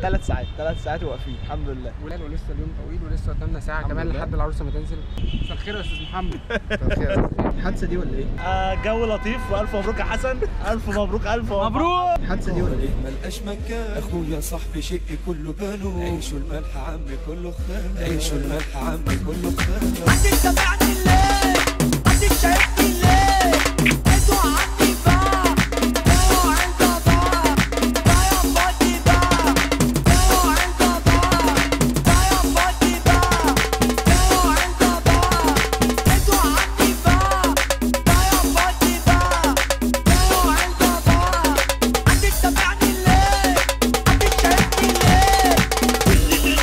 ثلاث ساعات ثلاث ساعات واقفين الحمد لله ولاد ولسه اليوم طويل ولسه قدامنا ساعه الحمد كمان لله. لحد العروسه ما تنزل مساء الخير يا استاذ محمد الحادثه دي ولا ايه؟ آه جو لطيف والف مبروك يا حسن الف مبروك الف مبروك الحادثه دي ولا ايه؟ ملقاش مكان اخويا صاحبي شقي كله بانو عيشوا الملح عمي كله خان عيشوا الملح عمي كله خان عندك تابعني ليه؟ عندك شايفني ليه؟ انتوا عندي بقى اوعوا عند بقى ضايع فاضي بقى اوعوا عند بقى ضايع فاضي بقى اوعوا عند بقى انتوا عندي بقى ضايع فاضي بقى اوعوا عند بقى عندك تابعني ليه؟ عندك شايفني ليه؟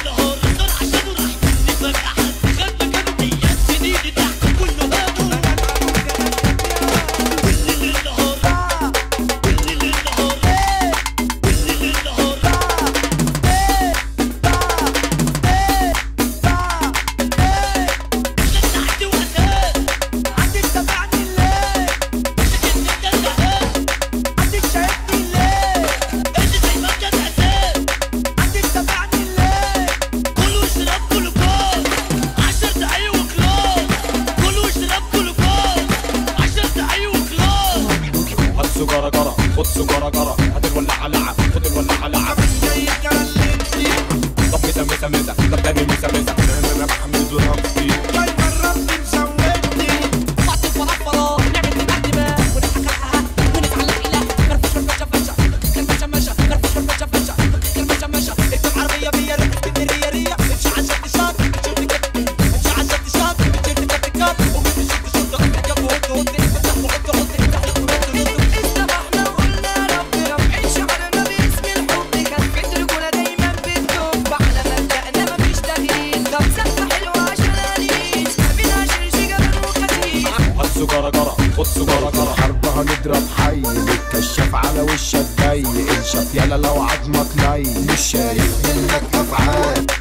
عندك تابعني ليه؟ عندك شايفني ليه؟ عندك تابعني ليه؟ كلوا اشرب كلوا كوز عشر دقايق وكلوز كلوا اشرب كلوا كوز عشر دقايق وكلوز هات سجارة جرى خد سجارة جرى هات الولعة لعب خد الولعة لعب طب مسا مسا مسا طب تاني مسا مسا انا محمد ربي بعد الفرافرة نعمل تحت ما ونضحك حها ونتعلق إله نرفش فرفشة فشة كرفشة مشة نرفش فرفشة فشة كرفشة مشة اكتب عربية بيا ريح اسكندرية ريا امشي على شط شط بتشوف كت امشي على شط شط بتشوف كت كت ومن شط شط احتكب وهد هد افتح وحط حط افتح وحط استبحنا وقلنا رب رب عيش شعرنا باسم الحب كانت رجولة دايما بتدب على مبدأنا مفيش تغيير طب سقفة حلوة عشان أنيس بينا شرشي جبل وخسيس هات سجارة جرى خد سجارة جرى حرب هنضرب حي نتكشف على وشك جاي انشف يلا لو عظمك ني مش شايف منك افعال